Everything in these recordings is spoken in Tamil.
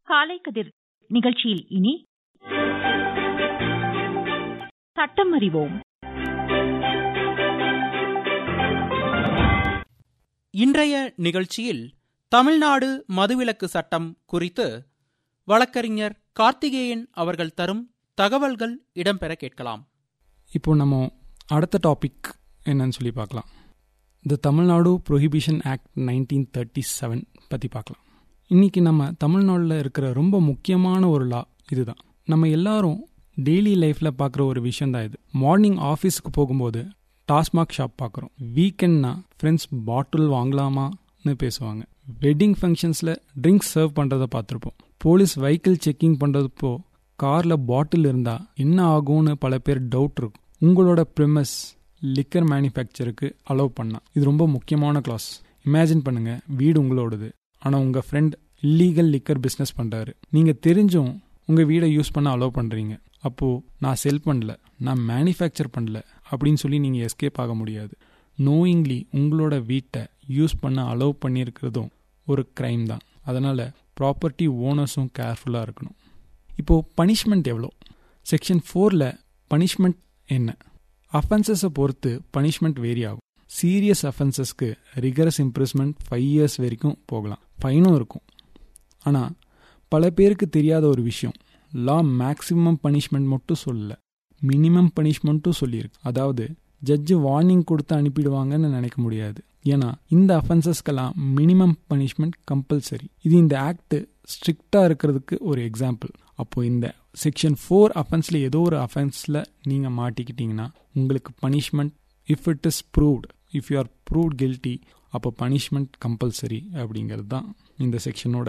காலை கதிர் நிகழ்ச்சியில் இனி சட்டம் அறிவோம் இன்றைய நிகழ்ச்சியில் தமிழ்நாடு மதுவிலக்கு சட்டம் குறித்து வழக்கறிஞர் கார்த்திகேயன் அவர்கள் தரும் தகவல்கள் இடம்பெற கேட்கலாம் இப்போ நம்ம அடுத்த டாபிக் என்னன்னு சொல்லி பார்க்கலாம் the Tamil Nadu prohibition act nineteen thirty seven பற்றி பார்க்கலாம் இன்னைக்கு நம்ம தமிழ்நாட்டில் இருக்கிற ரொம்ப முக்கியமான ஒரு லா இதுதான் நம்ம எல்லாரும் டெய்லி லைஃப்பில் பார்க்குற ஒரு விஷயம் தான் இது மார்னிங் ஆஃபீஸுக்கு போகும்போது டாஸ்மாக் ஷாப் பார்க்குறோம் வீக்கெண்ட்னா ஃப்ரெண்ட்ஸ் பாட்டில் வாங்கலாமான்னு பேசுவாங்க வெட்டிங் ஃபங்க்ஷன்ஸில் ட்ரிங்க்ஸ் சர்வ் பண்ணுறதை பார்த்துருப்போம் போலீஸ் வெஹிக்கிள் செக்கிங் பண்ணுறதுப்போ காரில் பாட்டில் இருந்தால் என்ன ஆகும்னு பல பேர் டவுட் இருக்கும் உங்களோட ப்ரிமஸ் லிக்கர் மேனுஃபேக்சருக்கு அலோவ் பண்ணா இது ரொம்ப முக்கியமான கிளாஸ் இமேஜின் பண்ணுங்க வீடு உங்களோடது ஆனால் உங்கள் ஃப்ரெண்ட் இல்லீகல் லிக்கர் பிஸ்னஸ் பண்ணுறாரு நீங்கள் தெரிஞ்சும் உங்கள் வீடை யூஸ் பண்ண அலோவ் பண்ணுறீங்க அப்போது நான் செல் பண்ணல நான் மேனுஃபேக்சர் பண்ணல அப்படின்னு சொல்லி நீங்கள் எஸ்கேப் ஆக முடியாது நோயிங்லி உங்களோட வீட்டை யூஸ் பண்ண அலோவ் பண்ணியிருக்கிறதும் ஒரு க்ரைம் தான் அதனால் ப்ராப்பர்ட்டி ஓனர்ஸும் கேர்ஃபுல்லாக இருக்கணும் இப்போது பனிஷ்மெண்ட் எவ்வளோ செக்ஷன் ஃபோரில் பனிஷ்மெண்ட் என்ன அஃபென்சஸை பொறுத்து பனிஷ்மெண்ட் வேரி ஆகும் சீரியஸ் அஃபென்சஸ்க்கு ரிகரஸ் இம்ப்ரெஸ்மெண்ட் ஃபைவ் இயர்ஸ் வரைக்கும் போகலாம் ஃபைனும் இருக்கும் ஆனால் பல பேருக்கு தெரியாத ஒரு விஷயம் லா மேக்ஸிமம் பனிஷ்மெண்ட் மட்டும் சொல்லல மினிமம் பனிஷ்மெண்ட்டும் சொல்லியிருக்கு அதாவது ஜட்ஜு வார்னிங் கொடுத்து அனுப்பிடுவாங்கன்னு நினைக்க முடியாது ஏன்னா இந்த அஃபென்சஸ்க்கெல்லாம் மினிமம் பனிஷ்மெண்ட் கம்பல்சரி இது இந்த ஆக்ட் ஸ்ட்ரிக்டாக இருக்கிறதுக்கு ஒரு எக்ஸாம்பிள் அப்போ இந்த செக்ஷன் ஃபோர் அஃபென்ஸில் ஏதோ ஒரு அஃபென்ஸில் நீங்கள் மாட்டிக்கிட்டீங்கன்னா உங்களுக்கு punishment if it is proved if you are proved guilty அப்போ பனிஷ்மெண்ட் கம்பல்சரி அப்படிங்கிறது தான் இந்த செக்ஷனோட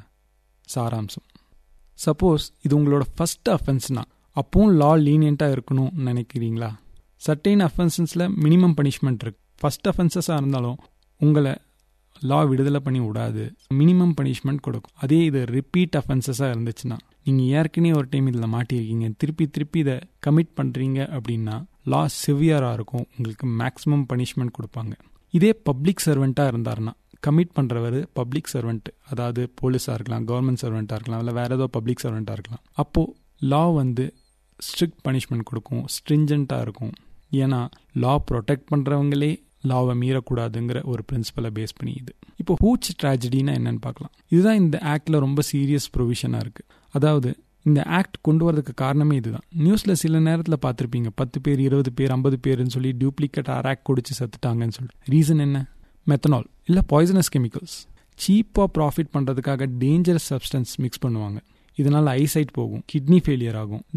சாராம்சம் சப்போஸ் இது உங்களோட ஃபஸ்ட் அஃபென்ஸ்னா அப்பவும் லா லீனியண்ட்டாக இருக்கணும்னு நினைக்கிறீங்களா சர்டைன் அஃபென்சஸில் மினிமம் பனிஷ்மெண்ட் இருக்கு ஃபஸ்ட் அஃபென்சஸாக இருந்தாலும் உங்களை லா விடுதலை பண்ணி விடாது மினிமம் பனிஷ்மெண்ட் கொடுக்கும் அதே இது ரிப்பீட் அஃபென்சஸாக இருந்துச்சுன்னா நீங்கள் ஏற்கனவே ஒரு டைம் இதில் மாட்டியிருக்கீங்க திருப்பி திருப்பி இதை கமிட் பண்ணுறீங்க அப்படின்னா லா சிவியராக இருக்கும் உங்களுக்கு மேக்ஸிமம் பனிஷ்மெண்ட் கொடுப்பாங்க இதே பப்ளிக் சர்வெண்ட்டாக இருந்தாருன்னா கமிட் பண்ணுறவர் பப்ளிக் சர்வெண்ட் அதாவது போலீஸாக இருக்கலாம் கவர்மெண்ட் சர்வெண்ட்டாக இருக்கலாம் இல்லை வேறு ஏதோ பப்ளிக் சர்வெண்ட்டாக இருக்கலாம் அப்போது லா வந்து ஸ்ட்ரிக்ட் பனிஷ்மெண்ட் கொடுக்கும் ஸ்ட்ரிஞ்சண்ட்டாக இருக்கும் ஏன்னா லா ப்ரொடெக்ட் பண்ணுறவங்களே லாவை மீறக்கூடாதுங்கிற ஒரு பிரின்சிபலை பேஸ் பண்ணி இது இப்போ ஹூச் ட்ராஜடினா என்னன்னு பார்க்கலாம் இதுதான் இந்த ஆக்டில் ரொம்ப சீரியஸ் ப்ரொவிஷனாக இருக்குது அதாவது இந்த ஆக்ட் கொண்டு வரதுக்கு காரணமே இதுதான் நியூஸில் சில நேரத்தில் பார்த்துருப்பீங்க பத்து பேர் இருபது பேர் ஐம்பது பேர்னு சொல்லி டூப்ளிகேட் ஆக்ட் குடிச்சு செத்துட்டாங்கன்னு சொல்லிட்டு ரீசன் என்ன மெத்தனால் இல்லை பாய்சனஸ் கெமிக்கல்ஸ் சீப்பாக ப்ராஃபிட் பண்ணுறதுக்காக டேஞ்சரஸ் சப்ஸ்டன்ஸ் மிக்ஸ் பண்ணுவாங்க இதனால் ஐசைட் போகும் கிட்னி ஃபெயிலியர் ஆகும்